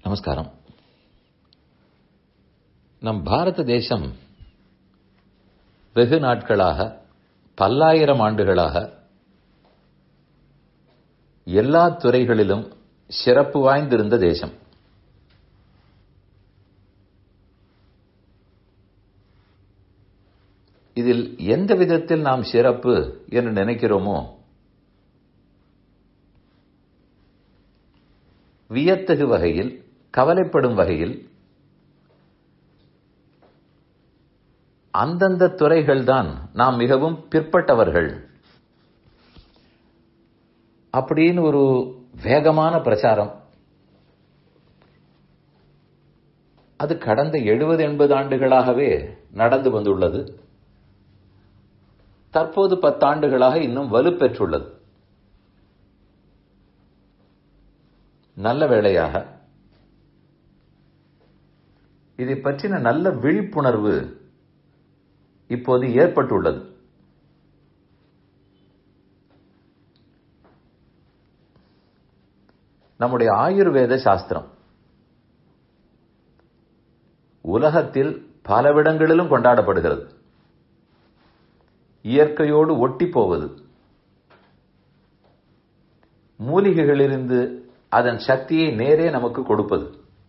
நமஸ்காரம் நம் பாரத தேசம் வெகு நாட்களாக பல்லாயிரம் ஆண்டுகளாக எல்லா துறைகளிலும் சிறப்பு வாய்ந்திருந்த தேசம் இதில் எந்த விதத்தில் நாம் சிறப்பு என்று நினைக்கிறோமோ வியத்தகு வகையில் கவலைப்படும் வகையில் அந்தந்த துறைகள்தான் நாம் மிகவும் பிற்பட்டவர்கள் அப்படின்னு ஒரு வேகமான பிரச்சாரம் அது கடந்த எழுபது எண்பது ஆண்டுகளாகவே நடந்து வந்துள்ளது தற்போது பத்தாண்டுகளாக இன்னும் வலுப்பெற்றுள்ளது நல்ல வேளையாக இதை பற்றின நல்ல விழிப்புணர்வு இப்போது ஏற்பட்டுள்ளது நம்முடைய ஆயுர்வேத சாஸ்திரம் உலகத்தில் பலவிடங்களிலும் கொண்டாடப்படுகிறது இயற்கையோடு ஒட்டி போவது மூலிகைகளிலிருந்து அதன் சக்தியை நேரே நமக்கு கொடுப்பது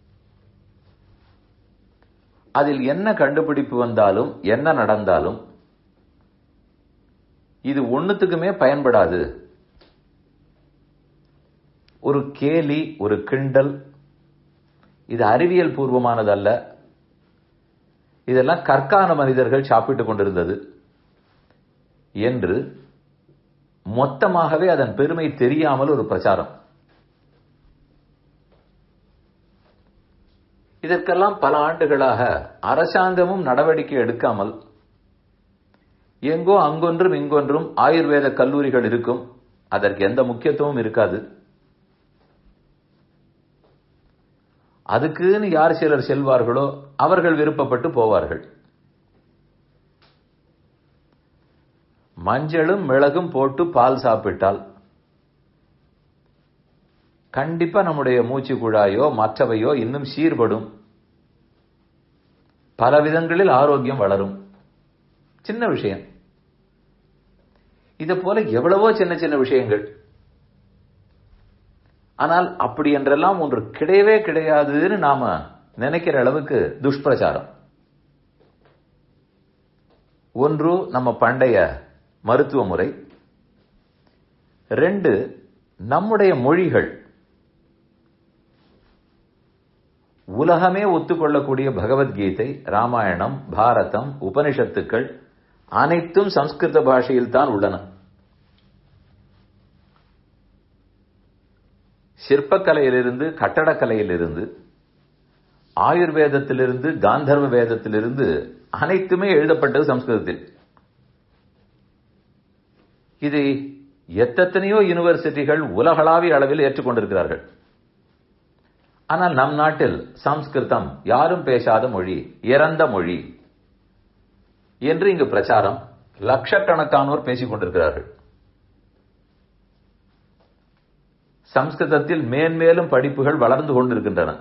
அதில் என்ன கண்டுபிடிப்பு வந்தாலும் என்ன நடந்தாலும் இது ஒன்னுத்துக்குமே பயன்படாது ஒரு கேலி ஒரு கிண்டல் இது அறிவியல் பூர்வமானதல்ல இதெல்லாம் கற்கான மனிதர்கள் சாப்பிட்டுக் கொண்டிருந்தது என்று மொத்தமாகவே அதன் பெருமை தெரியாமல் ஒரு பிரச்சாரம் இதற்கெல்லாம் பல ஆண்டுகளாக அரசாங்கமும் நடவடிக்கை எடுக்காமல் எங்கோ அங்கொன்றும் இங்கொன்றும் ஆயுர்வேத கல்லூரிகள் இருக்கும் அதற்கு எந்த முக்கியத்துவம் இருக்காது அதுக்குன்னு யார் சிலர் செல்வார்களோ அவர்கள் விருப்பப்பட்டு போவார்கள் மஞ்சளும் மிளகும் போட்டு பால் சாப்பிட்டால் கண்டிப்பா நம்முடைய மூச்சு குழாயோ மற்றவையோ இன்னும் சீர்படும் பல விதங்களில் ஆரோக்கியம் வளரும் சின்ன விஷயம் இதை போல எவ்வளவோ சின்ன சின்ன விஷயங்கள் ஆனால் அப்படி என்றெல்லாம் ஒன்று கிடையவே கிடையாதுன்னு நாம நினைக்கிற அளவுக்கு துஷ்பிரச்சாரம் ஒன்று நம்ம பண்டைய மருத்துவ முறை ரெண்டு நம்முடைய மொழிகள் உலகமே ஒத்துக்கொள்ளக்கூடிய பகவத்கீதை ராமாயணம் பாரதம் உபனிஷத்துக்கள் அனைத்தும் சம்ஸ்கிருத பாஷையில் தான் உள்ளன சிற்பக்கலையிலிருந்து கட்டடக்கலையிலிருந்து ஆயுர்வேதத்திலிருந்து காந்தர்வ வேதத்திலிருந்து அனைத்துமே எழுதப்பட்டது சம்ஸ்கிருதத்தில் இதை எத்தனையோ யூனிவர்சிட்டிகள் உலகளாவிய அளவில் ஏற்றுக்கொண்டிருக்கிறார்கள் ஆனால் நம் நாட்டில் சம்ஸ்கிருதம் யாரும் பேசாத மொழி இறந்த மொழி என்று இங்கு பிரச்சாரம் லட்சக்கணக்கானோர் பேசிக் கொண்டிருக்கிறார்கள் சம்ஸ்கிருதத்தில் மேன்மேலும் படிப்புகள் வளர்ந்து கொண்டிருக்கின்றன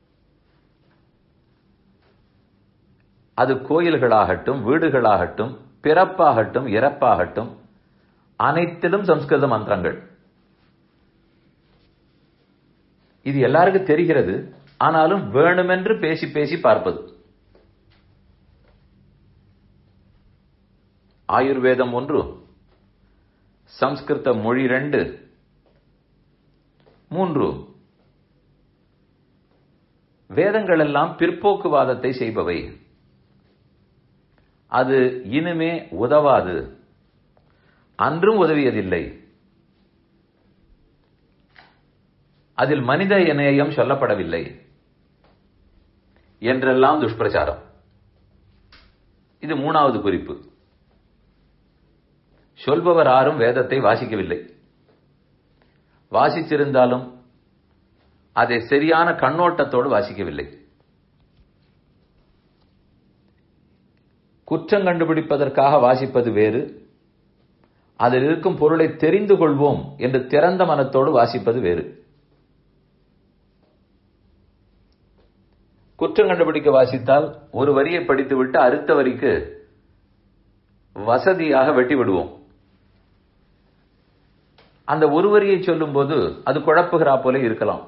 அது கோயில்களாகட்டும் வீடுகளாகட்டும் பிறப்பாகட்டும் இறப்பாகட்டும் அனைத்திலும் சம்ஸ்கிருத மந்திரங்கள் இது எல்லாருக்கும் தெரிகிறது ஆனாலும் வேணுமென்று பேசி பேசி பார்ப்பது ஆயுர்வேதம் ஒன்று சம்ஸ்கிருத மொழி ரெண்டு மூன்று வேதங்கள் எல்லாம் பிற்போக்குவாதத்தை செய்பவை அது இனிமே உதவாது அன்றும் உதவியதில்லை அதில் மனித இணையம் சொல்லப்படவில்லை என்றெல்லாம் துஷ்பிரச்சாரம் இது மூணாவது குறிப்பு சொல்பவர் யாரும் வேதத்தை வாசிக்கவில்லை வாசித்திருந்தாலும் அதை சரியான கண்ணோட்டத்தோடு வாசிக்கவில்லை குற்றம் கண்டுபிடிப்பதற்காக வாசிப்பது வேறு அதில் இருக்கும் பொருளை தெரிந்து கொள்வோம் என்று திறந்த மனத்தோடு வாசிப்பது வேறு குற்றம் கண்டுபிடிக்க வாசித்தால் ஒரு வரியை படித்துவிட்டு அடுத்த வரிக்கு வசதியாக வெட்டி விடுவோம் அந்த ஒரு வரியை சொல்லும் போது அது குழப்புகிறா போல இருக்கலாம்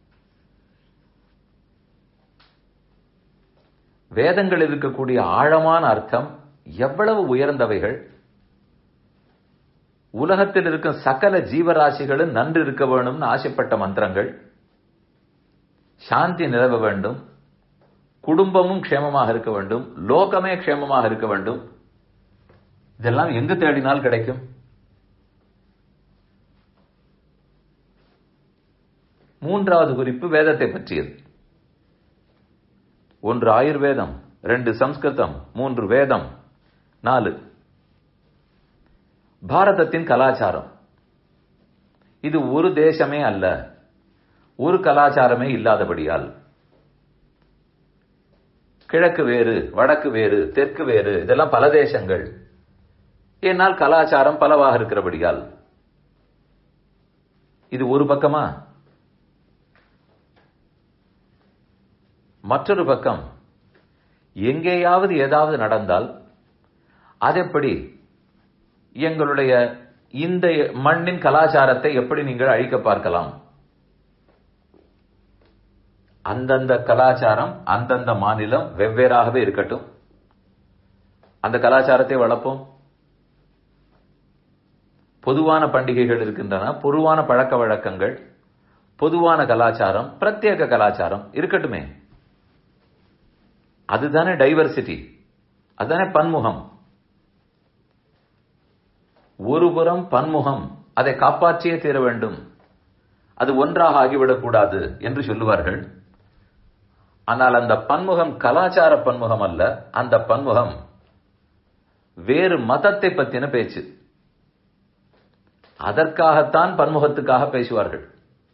வேதங்கள் இருக்கக்கூடிய ஆழமான அர்த்தம் எவ்வளவு உயர்ந்தவைகள் உலகத்தில் இருக்கும் சகல ஜீவராசிகளும் நன்று இருக்க வேண்டும்னு ஆசைப்பட்ட மந்திரங்கள் சாந்தி நிலவ வேண்டும் குடும்பமும் க்ஷேமமாக இருக்க வேண்டும் லோகமே க்ஷேமமாக இருக்க வேண்டும் இதெல்லாம் எங்கு தேடினால் கிடைக்கும் மூன்றாவது குறிப்பு வேதத்தை பற்றியது ஒன்று ஆயுர்வேதம் ரெண்டு சம்ஸ்கிருதம் மூன்று வேதம் நாலு பாரதத்தின் கலாச்சாரம் இது ஒரு தேசமே அல்ல ஒரு கலாச்சாரமே இல்லாதபடியால் கிழக்கு வேறு வடக்கு வேறு தெற்கு வேறு இதெல்லாம் பல தேசங்கள் ஏனால் கலாச்சாரம் பலவாக இருக்கிறபடியால் இது ஒரு பக்கமா மற்றொரு பக்கம் எங்கேயாவது ஏதாவது நடந்தால் அதெப்படி எங்களுடைய இந்த மண்ணின் கலாச்சாரத்தை எப்படி நீங்கள் அழிக்க பார்க்கலாம் அந்தந்த கலாச்சாரம் அந்தந்த மாநிலம் வெவ்வேறாகவே இருக்கட்டும் அந்த கலாச்சாரத்தை வளர்ப்போம் பொதுவான பண்டிகைகள் இருக்கின்றன பொதுவான பழக்க வழக்கங்கள் பொதுவான கலாச்சாரம் பிரத்யேக கலாச்சாரம் இருக்கட்டுமே அதுதானே டைவர்சிட்டி அதுதானே பன்முகம் ஒருபுறம் பன்முகம் அதை காப்பாற்றியே தீர வேண்டும் அது ஒன்றாக ஆகிவிடக்கூடாது என்று சொல்லுவார்கள் ஆனால் அந்த பன்முகம் கலாச்சார பன்முகம் அல்ல அந்த பன்முகம் வேறு மதத்தை பத்தின பேச்சு அதற்காகத்தான் பன்முகத்துக்காக பேசுவார்கள்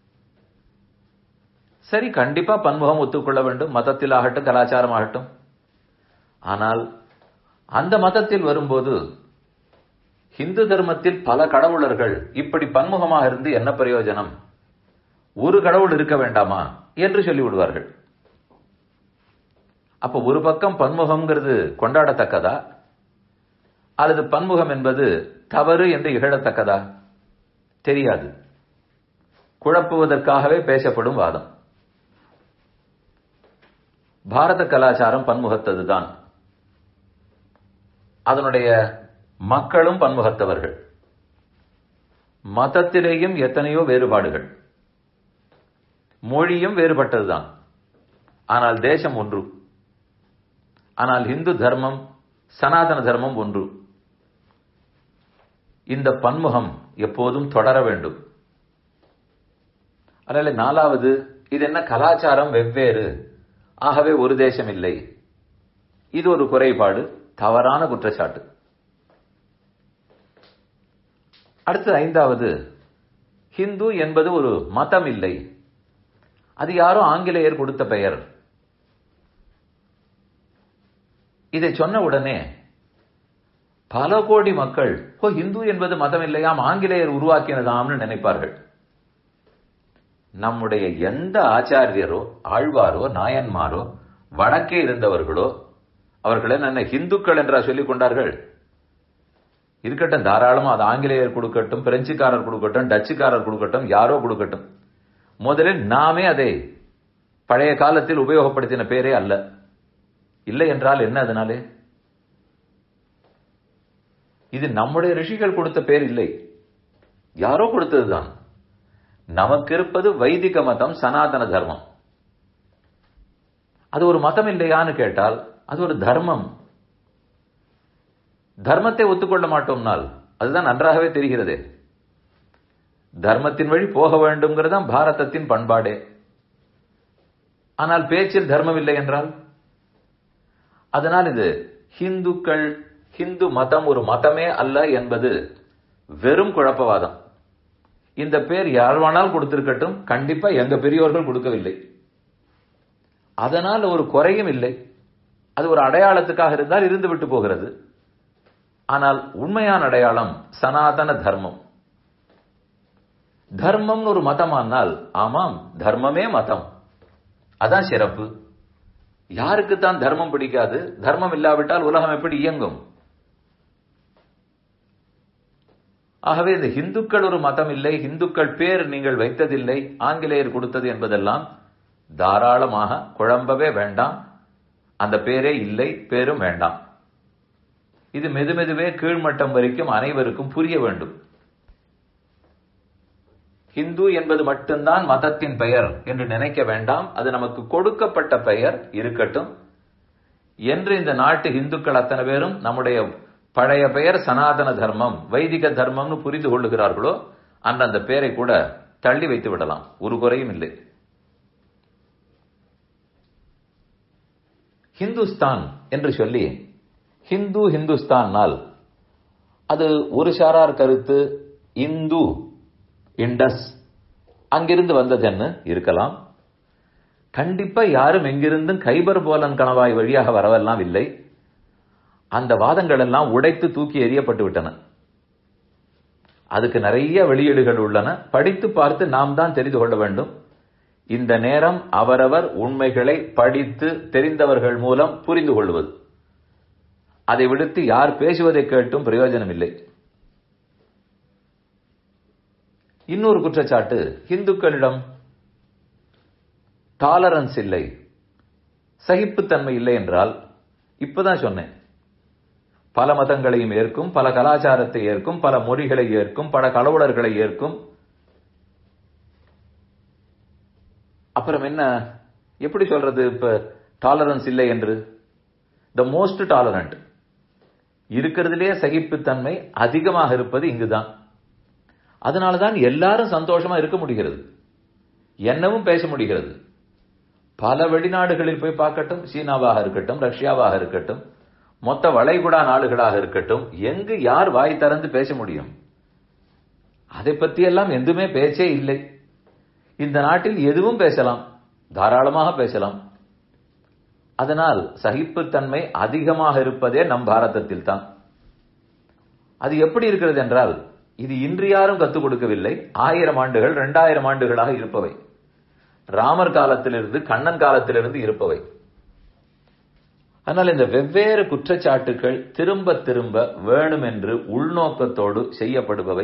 சரி கண்டிப்பா பன்முகம் ஒத்துக்கொள்ள வேண்டும் மதத்தில் ஆகட்டும் கலாச்சாரம் ஆகட்டும் ஆனால் அந்த மதத்தில் வரும்போது இந்து தர்மத்தில் பல கடவுளர்கள் இப்படி பன்முகமாக இருந்து என்ன பிரயோஜனம் ஒரு கடவுள் இருக்க வேண்டாமா என்று சொல்லிவிடுவார்கள் அப்ப ஒரு பக்கம் பன்முகம்ங்கிறது கொண்டாடத்தக்கதா அல்லது பன்முகம் என்பது தவறு என்று இகழத்தக்கதா தெரியாது குழப்புவதற்காகவே பேசப்படும் வாதம் பாரத கலாச்சாரம் பன்முகத்ததுதான் அதனுடைய மக்களும் பன்முகத்தவர்கள் மதத்திலேயும் எத்தனையோ வேறுபாடுகள் மொழியும் வேறுபட்டதுதான் ஆனால் தேசம் ஒன்று ஆனால் இந்து தர்மம் சனாதன தர்மம் ஒன்று இந்த பன்முகம் எப்போதும் தொடர வேண்டும் அதனால நாலாவது இது என்ன கலாச்சாரம் வெவ்வேறு ஆகவே ஒரு தேசம் இல்லை இது ஒரு குறைபாடு தவறான குற்றச்சாட்டு அடுத்து ஐந்தாவது ஹிந்து என்பது ஒரு மதம் இல்லை அது யாரோ ஆங்கிலேயர் கொடுத்த பெயர் இதை சொன்ன உடனே பல கோடி மக்கள் ஓ இந்து என்பது மதம் இல்லையாம் ஆங்கிலேயர் உருவாக்கினதாம்னு நினைப்பார்கள் நம்முடைய எந்த ஆச்சாரியரோ ஆழ்வாரோ நாயன்மாரோ வடக்கே இருந்தவர்களோ அவர்களை என்ன இந்துக்கள் என்றா சொல்லிக் கொண்டார்கள் இருக்கட்டும் தாராளமா அது ஆங்கிலேயர் கொடுக்கட்டும் பிரெஞ்சுக்காரர் கொடுக்கட்டும் டச்சுக்காரர் கொடுக்கட்டும் யாரோ கொடுக்கட்டும் முதலில் நாமே அதை பழைய காலத்தில் உபயோகப்படுத்தின பேரே அல்ல இல்லை என்றால் என்ன அதனாலே இது நம்முடைய ரிஷிகள் கொடுத்த பேர் இல்லை யாரோ கொடுத்ததுதான் நமக்கு இருப்பது வைதிக மதம் சனாதன தர்மம் அது ஒரு மதம் இல்லையான்னு கேட்டால் அது ஒரு தர்மம் தர்மத்தை ஒத்துக்கொள்ள மாட்டோம்னால் அதுதான் நன்றாகவே தெரிகிறது தர்மத்தின் வழி போக வேண்டும்ங்கிறது பாரதத்தின் பண்பாடே ஆனால் பேச்சில் தர்மம் இல்லை என்றால் அதனால் இது ஹிந்துக்கள் ஹிந்து மதம் ஒரு மதமே அல்ல என்பது வெறும் குழப்பவாதம் இந்த பேர் யார் வேணாலும் கொடுத்திருக்கட்டும் கண்டிப்பா எங்க பெரியோர்கள் கொடுக்கவில்லை அதனால் ஒரு குறையும் இல்லை அது ஒரு அடையாளத்துக்காக இருந்தால் இருந்து விட்டு போகிறது ஆனால் உண்மையான அடையாளம் சனாதன தர்மம் தர்மம் ஒரு மதமானால் ஆமாம் தர்மமே மதம் அதான் சிறப்பு யாருக்குத்தான் தர்மம் பிடிக்காது தர்மம் இல்லாவிட்டால் உலகம் எப்படி இயங்கும் ஆகவே இந்த இந்துக்கள் ஒரு மதம் இல்லை இந்துக்கள் பேர் நீங்கள் வைத்ததில்லை ஆங்கிலேயர் கொடுத்தது என்பதெல்லாம் தாராளமாக குழம்பவே வேண்டாம் அந்த பேரே இல்லை பேரும் வேண்டாம் இது மெதுமெதுவே கீழ்மட்டம் வரைக்கும் அனைவருக்கும் புரிய வேண்டும் ஹிந்து என்பது மட்டும்தான் மதத்தின் பெயர் என்று நினைக்க வேண்டாம் அது நமக்கு கொடுக்கப்பட்ட பெயர் இருக்கட்டும் என்று இந்த நாட்டு இந்துக்கள் அத்தனை பேரும் நம்முடைய பழைய பெயர் சனாதன தர்மம் வைதிக தர்மம்னு புரிந்து கொள்ளுகிறார்களோ அந்தந்த பெயரை கூட தள்ளி வைத்து விடலாம் ஒரு குறையும் இல்லை ஹிந்துஸ்தான் என்று சொல்லி ஹிந்து ஹிந்துஸ்தான்னால் அது ஒரு சாரார் கருத்து இந்து இண்டஸ் அங்கிருந்து வந்ததுன்னு இருக்கலாம் கண்டிப்பா யாரும் எங்கிருந்தும் கைபர் போலன் கணவாய் வழியாக வரவெல்லாம் இல்லை அந்த வாதங்கள் எல்லாம் உடைத்து தூக்கி எறியப்பட்டு விட்டன அதுக்கு நிறைய வெளியீடுகள் உள்ளன படித்து பார்த்து நாம் தான் தெரிந்து கொள்ள வேண்டும் இந்த நேரம் அவரவர் உண்மைகளை படித்து தெரிந்தவர்கள் மூலம் புரிந்து கொள்வது அதை விடுத்து யார் பேசுவதை கேட்டும் பிரயோஜனம் இல்லை இன்னொரு குற்றச்சாட்டு இந்துக்களிடம் டாலரன்ஸ் இல்லை சகிப்புத்தன்மை இல்லை என்றால் இப்பதான் சொன்னேன் பல மதங்களையும் ஏற்கும் பல கலாச்சாரத்தை ஏற்கும் பல மொழிகளை ஏற்கும் பல கடவுளர்களை ஏற்கும் அப்புறம் என்ன எப்படி சொல்றது இப்ப டாலரன்ஸ் இல்லை என்று த மோஸ்ட் டாலரண்ட் இருக்கிறதுலே சகிப்புத்தன்மை அதிகமாக இருப்பது இங்குதான் அதனாலதான் எல்லாரும் சந்தோஷமா இருக்க முடிகிறது என்னவும் பேச முடிகிறது பல வெளிநாடுகளில் போய் பார்க்கட்டும் சீனாவாக இருக்கட்டும் ரஷ்யாவாக இருக்கட்டும் மொத்த வளைகுடா நாடுகளாக இருக்கட்டும் எங்கு யார் வாய் திறந்து பேச முடியும் அதை பற்றியெல்லாம் எதுவுமே பேச்சே இல்லை இந்த நாட்டில் எதுவும் பேசலாம் தாராளமாக பேசலாம் அதனால் சகிப்புத்தன்மை அதிகமாக இருப்பதே நம் பாரதத்தில் தான் அது எப்படி இருக்கிறது என்றால் இது இன்று யாரும் கத்துக் கொடுக்கவில்லை ஆயிரம் ஆண்டுகள் இரண்டாயிரம் ஆண்டுகளாக இருப்பவை ராமர் காலத்திலிருந்து கண்ணன் காலத்திலிருந்து இருப்பவை ஆனால் இந்த வெவ்வேறு குற்றச்சாட்டுகள் திரும்ப திரும்ப வேணும் என்று உள்நோக்கத்தோடு செய்யப்படுபவை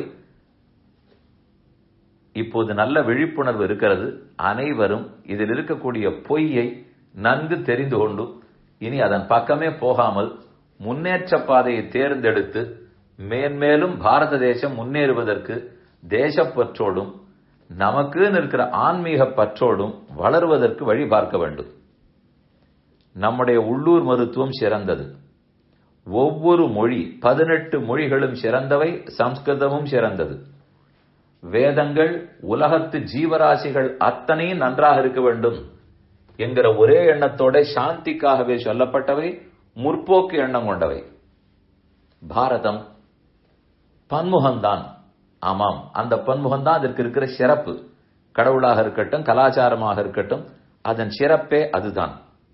இப்போது நல்ல விழிப்புணர்வு இருக்கிறது அனைவரும் இதில் இருக்கக்கூடிய பொய்யை நன்கு தெரிந்து கொண்டு இனி அதன் பக்கமே போகாமல் முன்னேற்ற பாதையை தேர்ந்தெடுத்து மேன்மேலும் பாரத தேசம் முன்னேறுவதற்கு தேசப்பற்றோடும் நமக்கு இருக்கிற ஆன்மீக பற்றோடும் வளருவதற்கு வழி பார்க்க வேண்டும் நம்முடைய உள்ளூர் மருத்துவம் சிறந்தது ஒவ்வொரு மொழி பதினெட்டு மொழிகளும் சிறந்தவை சம்ஸ்கிருதமும் சிறந்தது வேதங்கள் உலகத்து ஜீவராசிகள் அத்தனையும் நன்றாக இருக்க வேண்டும் என்கிற ஒரே எண்ணத்தோட சாந்திக்காகவே சொல்லப்பட்டவை முற்போக்கு எண்ணம் கொண்டவை பாரதம் பன்முகம்தான் ஆமாம் அந்த பன்முகம்தான் அதற்கு இருக்கிற சிறப்பு கடவுளாக இருக்கட்டும் கலாச்சாரமாக இருக்கட்டும் அதன் சிறப்பே அதுதான்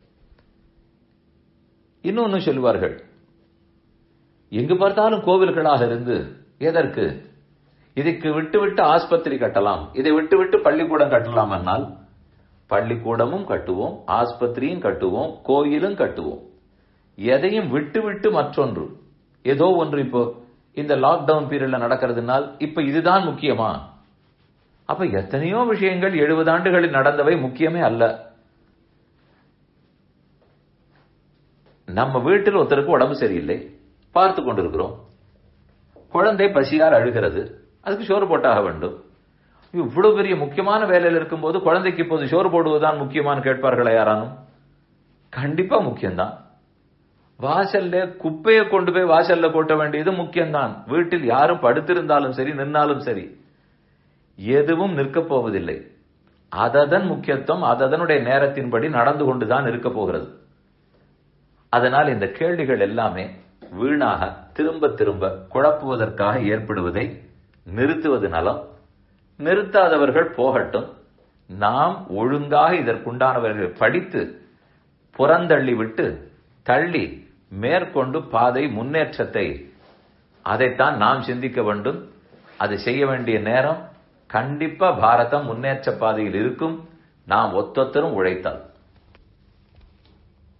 இன்னொன்னு சொல்லுவார்கள் எங்கு பார்த்தாலும் கோவில்களாக இருந்து எதற்கு இதுக்கு விட்டு விட்டு ஆஸ்பத்திரி கட்டலாம் இதை விட்டு விட்டு பள்ளிக்கூடம் கட்டலாம் என்னால் பள்ளிக்கூடமும் கட்டுவோம் ஆஸ்பத்திரியும் கட்டுவோம் கோயிலும் கட்டுவோம் எதையும் விட்டு விட்டு மற்றொன்று ஏதோ ஒன்று இப்போ இந்த லாக்டவுன் பீரியட்ல நடக்கிறதுனால் இப்ப இதுதான் முக்கியமா அப்ப எத்தனையோ விஷயங்கள் எழுபது ஆண்டுகளில் நடந்தவை முக்கியமே அல்ல நம்ம வீட்டில் ஒருத்தருக்கு உடம்பு சரியில்லை பார்த்து கொண்டிருக்கிறோம் குழந்தை பசியால் அழுகிறது அதுக்கு சோறு போட்டாக வேண்டும் இவ்வளவு பெரிய முக்கியமான வேலையில் இருக்கும்போது குழந்தைக்கு இப்போது சோறு போடுவதுதான் முக்கியமானு கேட்பார்களா யாரானும் கண்டிப்பா முக்கியம்தான் வாசல்ல குப்பையை கொண்டு போய் வாசல்ல கொட்ட வேண்டியது முக்கியம்தான் வீட்டில் யாரும் படுத்திருந்தாலும் சரி நின்னாலும் சரி எதுவும் நிற்கப் போவதில்லை அததன் முக்கியத்துவம் அதனுடைய நேரத்தின்படி நடந்து கொண்டுதான் இருக்க போகிறது அதனால் இந்த கேள்விகள் எல்லாமே வீணாக திரும்ப திரும்ப குழப்புவதற்காக ஏற்படுவதை நிறுத்துவது நலம் நிறுத்தாதவர்கள் போகட்டும் நாம் ஒழுங்காக இதற்குண்டானவர்கள் படித்து புறந்தள்ளி விட்டு தள்ளி மேற்கொண்டு பாதை முன்னேற்றத்தை அதைத்தான் நாம் சிந்திக்க வேண்டும் அது செய்ய வேண்டிய நேரம் கண்டிப்பா பாரதம் முன்னேற்ற பாதையில் இருக்கும் நாம் ஒத்தொத்தரும் உழைத்தால்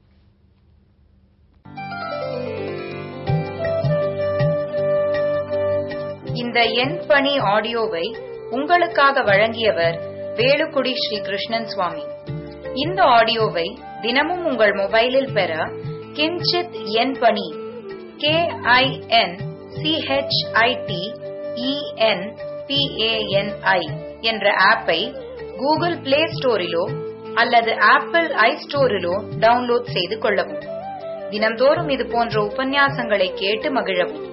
இந்த என் பணி ஆடியோவை உங்களுக்காக வழங்கியவர் வேலுக்குடி ஸ்ரீ கிருஷ்ணன் சுவாமி இந்த ஆடியோவை தினமும் உங்கள் மொபைலில் பெற கிஞ்சித் என் பணி கே ஐ என் சிஹெச்ஐடி இஎன் பிஏஎன்ஐ என்ற ஆப்பை கூகுள் பிளே ஸ்டோரிலோ அல்லது ஆப்பிள் ஐ ஸ்டோரிலோ டவுன்லோட் செய்து கொள்ளவும் தினம்தோறும் இது போன்ற உபன்யாசங்களை கேட்டு மகிழவும்